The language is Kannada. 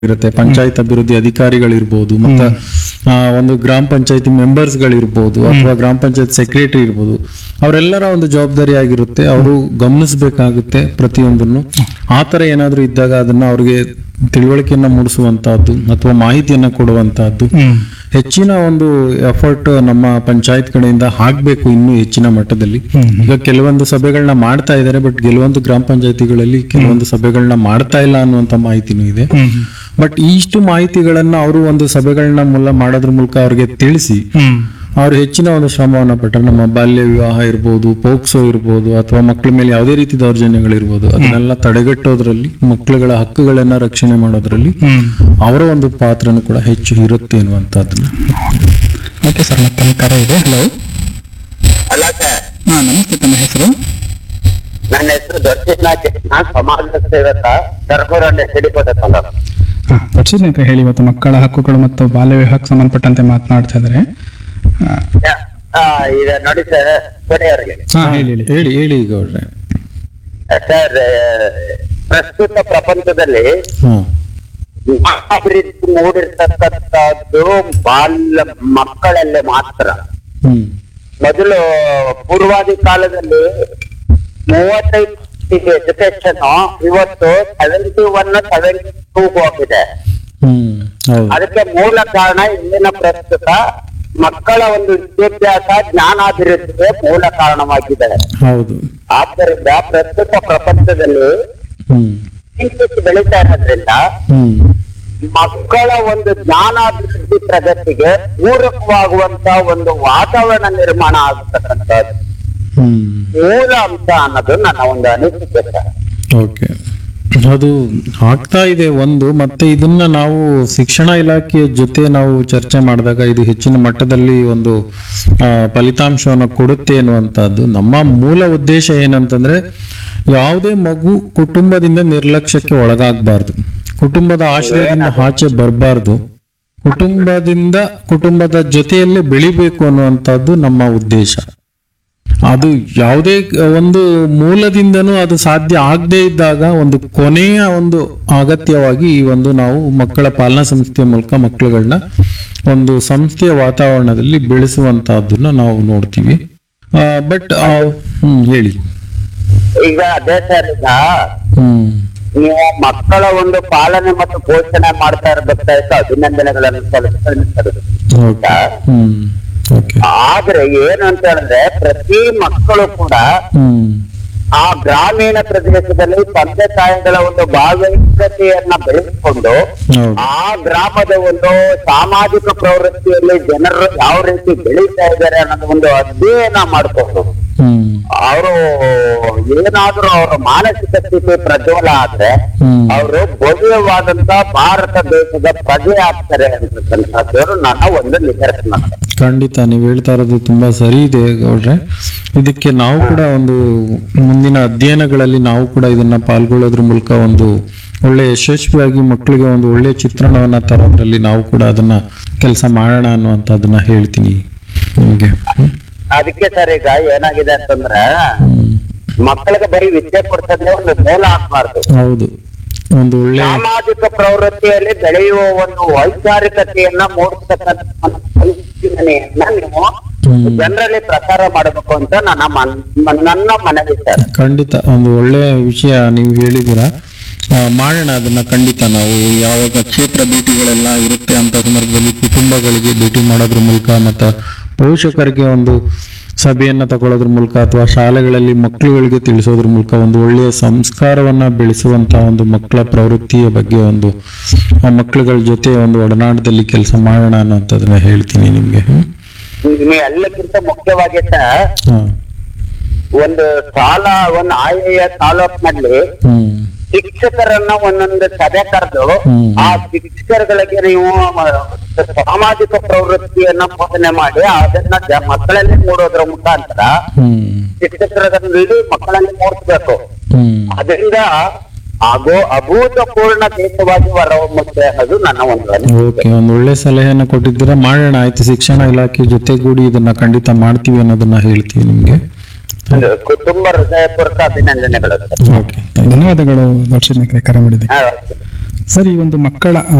ಇರುತ್ತೆ ಪಂಚಾಯತ್ ಅಭಿವೃದ್ಧಿ ಅಧಿಕಾರಿಗಳಿರ್ಬೋದು ಮತ್ತೆ ಆ, ಒಂದು ಗ್ರಾಮ ಪಂಚಾಯತಿ ಮೆಂಬರ್ಸ್ ಗಳಿರ್ಬೋದು ಅಥವಾ ಗ್ರಾಮ ಪಂಚಾಯತ್ ಸೆಕ್ರೆಟರಿ ಇರ್ಬೋದು ಅವರೆಲ್ಲರ ಒಂದು ಜವಾಬ್ದಾರಿ ಆಗಿರುತ್ತೆ ಅವರು ಗಮನಿಸಬೇಕಾಗುತ್ತೆ ಪ್ರತಿಯೊಂದನ್ನು ಆ ತರ ಏನಾದ್ರೂ ಇದ್ದಾಗ ಅದನ್ನ ಅವ್ರಿಗೆ ತಿಳುವಳಿಕೆಯನ್ನ ಮೂಡಿಸುವಂತಹದ್ದು ಅಥವಾ ಮಾಹಿತಿಯನ್ನ ಕೊಡುವಂತಹದ್ದು ಹ್ಮ್ ಹೆಚ್ಚಿನ ಒಂದು ಎಫರ್ಟ್ ನಮ್ಮ ಪಂಚಾಯತ್ ಕಡೆಯಿಂದ ಆಗ್ಬೇಕು ಇನ್ನೂ ಹೆಚ್ಚಿನ ಮಟ್ಟದಲ್ಲಿ ಈಗ ಕೆಲವೊಂದು ಸಭೆಗಳನ್ನ ಮಾಡ್ತಾ ಇದ್ದಾರೆ ಬಟ್ ಕೆಲವೊಂದು ಗ್ರಾಮ ಪಂಚಾಯತಿಗಳಲ್ಲಿ ಕೆಲವೊಂದು ಸಭೆಗಳನ್ನ ಮಾಡ್ತಾ ಇಲ್ಲ ಅನ್ನುವಂತ ಮಾಹಿತಿನೂ ಇದೆ ಹ್ಮ್ ಬಟ್ ಇಷ್ಟು ಮಾಹಿತಿಗಳನ್ನ ಅವರು ಒಂದು ಸಭೆಗಳನ್ನ ಮೂಲ ಮಾಡೋದ್ರ ಮೂಲಕ ಅವ್ರಿಗೆ ತಿಳಿಸಿ ಹ್ಮ್ ಅವ್ರು ಹೆಚ್ಚಿನ ಒಂದು ಶ್ರಮವನ್ನ ಪಟ್ಟರೆ ನಮ್ಮ ಬಾಲ್ಯ ವಿವಾಹ ಇರ್ಬೋದು ಪೋಕ್ಸೋ ಇರ್ಬೋದು ಅಥವಾ ಮಕ್ಕಳ ಮೇಲೆ ಯಾವುದೇ ರೀತಿ ದೌರ್ಜನ್ಯಗಳಿರ್ಬೋದು ಅದನ್ನೆಲ್ಲ ತಡೆಗಟ್ಟೋದ್ರಲ್ಲಿ ಮಕ್ಕಳುಗಳ ಹಕ್ಕುಗಳನ್ನ ರಕ್ಷಣೆ ಮಾಡೋದ್ರಲ್ಲಿ ಹ್ಮ್ ಅವರ ಒಂದು ಪಾತ್ರನೂ ಕೂಡ ಹೆಚ್ಚು ಇರುತ್ತೆ ಅನ್ನುವಂಥದ್ದನ್ನ ಓಕೆ ಸರ್ ಮತ್ತೊಂದು ಕರೆ ಇದೆ ಹಲೋ ಅಲ್ಲ ಸರ್ ಹಾ ನಮಸ್ತೆ ತಮ್ಮ ಹೆಸರು ನನ್ನ ಹೆಸರು ದರ್ಶನ ನಾನು ಸಮಾಜ ಸೇವಕ ಸರ್ಗೂರಲ್ಲಿ ಸಿಡಿಪದ ತಾಲೂಕು ಹಾ ದರ್ಶನ ಹೇಳಿ ಇವತ್ತು ಮಕ್ಕಳ ಹಕ್ಕುಗಳು ಮತ್ತು ಬಾಲ್ಯ ವಿವಾಹಕ್ಕೆ ಸಂಬಂಧಪಟ್ಟಂತೆ ಮಾತನಾಡ್ತಾ ಇದ್ದಾರೆ ಹಾ, ಆ, ಈಗ ನೋಡಿ ಸರ್ ಕೊನೆಯವರಿಗೆ ಹಾ ಹೇಳಿ ಹೇಳಿ ಹೇಳಿ ಹೇಳಿ ಈಗ ಅವ್ರೆ ಸರ್ ಪ್ರಸ್ತುತ ಪ್ರಪಂಚದಲ್ಲಿ ಹಾ ಅಭಿವೃದ್ಧಿ ಮೂಡಿರ್ತಕ್ಕಂಥದ್ದು ಬಾಲ್ಯ ಮಕ್ಕಳಲ್ಲೇ ಮಾತ್ರ ಹ್ಮ್ ಮೊದಲು ಪೂರ್ವಾದಿ ಕಾಲದಲ್ಲಿ ಮೂವತ್ತೈದು ಎಜುಕೇಶನ್ ಇವತ್ತು ಸೆವೆಂಟಿ ಒನ್ ಸೆವೆಂಟಿ ಟೂ ಹೋಗಿದೆ ಹ್ಮ್ ಹೌದು ಅದಕ್ಕೆ ಮೂಲ ಕಾರಣ ಇಂದಿನ ಪ್ರಸ್ತುತ ಮಕ್ಕಳ ಒಂದು ವಿದ್ಯಾಭ್ಯಾಸ ಜ್ಞಾನಾಭಿವೃದ್ಧಿಗೆ ಮೂಲ ಕಾರಣವಾಗಿದೆ ಹೌದು ಆದ್ದರಿಂದ ಪ್ರಸ್ತುತ ಪ್ರಪಂಚದಲ್ಲಿ ಹ್ಮ್ ಇಂಗ್ಲಿಷ್ ಬೆಳೀತಾ ಇರೋದ್ರಿಂದ ಹ್ಮ್ ಮಕ್ಕಳ ಒಂದು ಜ್ಞಾನಾಭಿವೃದ್ಧಿ ಪ್ರಗತಿಗೆ ಪೂರಕವಾಗುವಂತ ಒಂದು ವಾತಾವರಣ ನಿರ್ಮಾಣ ಆಗತಕ್ಕಂಥದ್ದು ಹ್ಮ್ ಮೂಲ ಅಂಶ ಅನ್ನೋದು ನನ್ನ ಒಂದು ಅನಿಸಿಕೆ ಸರ್ ಓಕೆ ಅದು ಆಗ್ತಾ ಇದೆ ಒಂದು ಮತ್ತೆ ಇದನ್ನ ನಾವು ಶಿಕ್ಷಣ ಇಲಾಖೆಯ ಜೊತೆ ನಾವು ಚರ್ಚೆ ಮಾಡಿದಾಗ ಇದು ಹೆಚ್ಚಿನ ಮಟ್ಟದಲ್ಲಿ ಒಂದು ಆ, ಫಲಿತಾಂಶವನ್ನು ಕೊಡುತ್ತೆ ಅನ್ನುವಂಥದ್ದು ನಮ್ಮ ಮೂಲ ಉದ್ದೇಶ ಏನಂತಂದ್ರೆ ಯಾವುದೇ ಮಗು ಕುಟುಂಬದಿಂದ ನಿರ್ಲಕ್ಷ್ಯಕ್ಕೆ ಒಳಗಾಗಬಾರ್ದು ಕುಟುಂಬದ ಆಶ್ರಯದಿಂದ ಆಚೆ ಬರಬಾರ್ದು ಕುಟುಂಬದಿಂದ ಕುಟುಂಬದ ಜೊತೆಯಲ್ಲೇ ಬೆಳಿಬೇಕು ಅನ್ನುವಂಥದ್ದು ನಮ್ಮ ಉದ್ದೇಶ ಅದು ಯಾವುದೇ ಒಂದು ಮೂಲದಿಂದನೂ ಅದು ಸಾಧ್ಯ ಆಗದೇ ಇದ್ದಾಗ ಒಂದು ಕೊನೆಯ ಒಂದು ಅಗತ್ಯವಾಗಿ ಈ ಒಂದು ನಾವು ಮಕ್ಕಳ ಪಾಲನಾ ಸಂಸ್ಥೆಯ ಮೂಲಕ ಮಕ್ಕಳುಗಳನ್ನ ಒಂದು ಸಂಸ್ಥೆಯ ವಾತಾವರಣದಲ್ಲಿ ಬೆಳೆಸುವಂತಹದ್ದನ್ನ ನಾವು ನೋಡ್ತೀವಿ ಬಟ್ ಹ್ಮ್ ಹೇಳಿ ಈಗ ಅದೇ ಸರ್ ಈಗ ಹ್ಮ್ ನೀವು ಮಕ್ಕಳ ಒಂದು ಪಾಲನೆ ಮತ್ತು ಪೋಷಣೆ ಮಾಡ್ತಾ ಇರಬೇಕಾಯ್ತು ಅಭಿನಂದನೆಗಳನ್ನು ಸಲ್ಲಿಸ್ತೀನಿ ಸರ್. ಓಕೆ ಹ್ಮ್ ಓಕೆ ಆದ್ರೆ ಏನು ಅಂತ ಹೇಳಿದ್ರೆ ಪ್ರತಿ ಮಕ್ಕಳು ಕೂಡ ಹ್ಮ್ ಆ ಗ್ರಾಮೀಣ ಪ್ರದೇಶದಲ್ಲಿ ತಂದೆ ತಾಯಿಗಳ ಒಂದು ಭಾಗವಹಿಕತೆಯನ್ನ ಬೆಳೆಸಿಕೊಂಡು ಹೌದು ಆ ಗ್ರಾಮದ ಒಂದು ಸಾಮಾಜಿಕ ಪ್ರವೃತ್ತಿಯಲ್ಲಿ ಜನರು ಯಾವ ರೀತಿ ಬೆಳೀತಾ ಇದ್ದಾರೆ ಅನ್ನೋದು ಒಂದು ಅಧ್ಯಯನ ಮಾಡ್ಕೊಂಡು ಹ್ಮ್ ಅವರು ಏನಾದ್ರೂ ಅವರ ಮಾನಸಿಕ ಸ್ಥಿತಿ ಪ್ರಜ್ವಲ ಆದ್ರೆ ಹ್ಮ್ ಅವರು ಭವ್ಯವಾದಂತ ಭಾರತ ದೇಶದ ಪ್ರಜೆ ಆಗ್ತಾರೆ ಅಂತಕ್ಕಂಥದ್ದು ನನ್ನ ಒಂದು ನಿದರ್ಶನ ಖಂಡಿತ ನೀವು ಹೇಳ್ತಾ ಇರೋದು ತುಂಬಾ ಸರಿ ಇದೆ ಗೌಡ್ರೆ ಇದಕ್ಕೆ ನಾವು ಕೂಡ ಒಂದು ಮುಂದಿನ ಅಧ್ಯಯನಗಳಲ್ಲಿ ನಾವು ಕೂಡ ಇದನ್ನ ಪಾಲ್ಗೊಳ್ಳೋದ್ರ ಮೂಲಕ ಒಂದು ಒಳ್ಳೆ ಯಶಸ್ವಿಯಾಗಿ ಮಕ್ಕಳಿಗೆ ಒಂದು ಒಳ್ಳೆ ಚಿತ್ರಣವನ್ನ ತರೋದ್ರಲ್ಲಿ ನಾವು ಕೂಡ ಅದನ್ನ ಕೆಲಸ ಮಾಡೋಣ ಅನ್ನುವಂಥದ್ದನ್ನ ಹೇಳ್ತೀನಿ ನಿಮ್ಗೆ ಹ್ಮ್. ಅದಕ್ಕೆ ಸರ್ ಈಗ ಏನಾಗಿದೆ ಅಂತಂದ್ರೆ ಹ್ಮ್. ಮಕ್ಕಳಿಗೆ ಬರೀ ವಿದ್ಯೆ ಕೊಡ್ತದೆ ಒಂದು ಮೂಲ ಆಗ್ಬಾರ್ದು ಹೌದು ಒಂದು ಒಳ್ಳೆ ಸಾಮಾಜಿಕ ಪ್ರವೃತ್ತಿಯಲ್ಲಿ ಬೆಳೆಯುವ ಒಂದು ವೈಚಾರಿಕತೆಯನ್ನ ಮೂಡಿಸ್ತಕ್ಕಂಥ ಒಂದು ಪರಿಕಲ್ಪನೆಯನ್ನ ನೀವು ಹ್ಮ್. ಜನರಲ್ಲಿ ಪ್ರಚಾರ ಮಾಡಬೇಕು ಅಂತ ನನ್ನ ಮನ್- ಮ- ನನ್ನ ಮನವಿ ಸರ್ ಖಂಡಿತ ಒಂದು ಒಳ್ಳೆಯ ವಿಷಯ ನೀವು ಹೇಳಿದ್ದೀರಾ ಆ, ಮಾಡೋಣ ಅದನ್ನ ಖಂಡಿತ ನಾವು ಯಾವಾಗ ಕ್ಷೇತ್ರ ಭೇಟಿಗಳೆಲ್ಲ ಇರುತ್ತೆ ಅಂತ ಸಂದರ್ಭದಲ್ಲಿ ಕುಟುಂಬಗಳಿಗೆ ಭೇಟಿ ಮಾಡೋದ್ರ ಮೂಲಕ ಮತ್ತು ಪೋಷಕರಿಗೆ ಒಂದು ಸಭೆಯನ್ನ ತಗೊಳ್ಳೋದ್ರ ಮೂಲಕ ಅಥವಾ ಶಾಲೆಗಳಲ್ಲಿ ಮಕ್ಕಳುಗಳಿಗೆ ತಿಳಿಸೋದ್ರ ಮೂಲಕ ಒಂದು ಒಳ್ಳೆಯ ಸಂಸ್ಕಾರವನ್ನ ಬೆಳೆಸುವಂತಹ ಒಂದು ಮಕ್ಕಳ ಪ್ರವೃತ್ತಿಯ ಬಗ್ಗೆ ಒಂದು ಆ ಮಕ್ಕಳುಗಳ ಜೊತೆ ಒಂದು ಒಡನಾಟದಲ್ಲಿ ಕೆಲಸ ಮಾಡೋಣ ಅನ್ನೋಂಥದ್ದನ್ನ ಹೇಳ್ತೀನಿ ನಿಮ್ಗೆ ಹ್ಮ್? ನೀವು ಎಲ್ಲಕ್ಕಿಂತ ಮುಖ್ಯವಾಗಿ ಸರ್ ಹಾ. ಒಂದು ಸಾಲ ಒಂದು ಆಯಾ ತಾಲೂಕಿನಲ್ಲಿ ಹ್ಮ್ ಶಿಕ್ಷಕರನ್ನ ಒಂದೊಂದು ಸಭೆ ಕರೆದು ಹ್ಮ್. ಆ ಶಿಕ್ಷಕರುಗಳಿಗೆ ನೀವು ಮ- ಸಾಮಾಜಿಕ ಪ್ರವೃತ್ತಿಯನ್ನ ಬೋಧನೆ ಮಾಡಿ ಅದನ್ನ ಜ- ಮಕ್ಕಳಲ್ಲಿ ಮೂಡೋದ್ರ ಮುಖಾಂತರ ಹ್ಮ್ ಶಿಕ್ಷಕರಲ್ಲಿ ಮಕ್ಕಳಲ್ಲಿ ಮೂಡಿಸ್ಬೇಕು ಹ್ಮ್ ಅದರಿಂದ ಆಗೋ ಅಭೂತಪೂರ್ಣ ದೇಶವಾಗಿ ಹೊರಹೊಮ್ಮುತ್ತೆ ಅನ್ನೋದು ನನ್ನ ಒಂದು ಅನಿಸಿಕೆ. ಓಕೆ ಒಂದು ಒಳ್ಳೆ ಸಲಹೆಯನ್ನ ಕೊಟ್ಟಿದ್ದೀರಾ ಮಾಡೋಣ ಆಯ್ತು ಶಿಕ್ಷಣ ಇಲಾಖೆ ಜೊತೆಗೂಡಿ ಇದನ್ನ ಖಂಡಿತ ಮಾಡ್ತೀವಿ ಅನ್ನೋದನ್ನ ಹೇಳ್ತೀವಿ ನಿಮ್ಗೆ ಕುಟುಂಬ ಹೃದಯಪೂರ್ವಕ ಅಭಿನಂದನೆಗಳು ಓಕೆ ಧನ್ಯವಾದಗಳು ದರ್ಶನಕ್ಕೆ ಕರೆ ಮಾಡಿದ್ದಕ್ಕೆ ಹಾ, ಸರ್ ಈ ಒಂದು ಮಕ್ಕಳ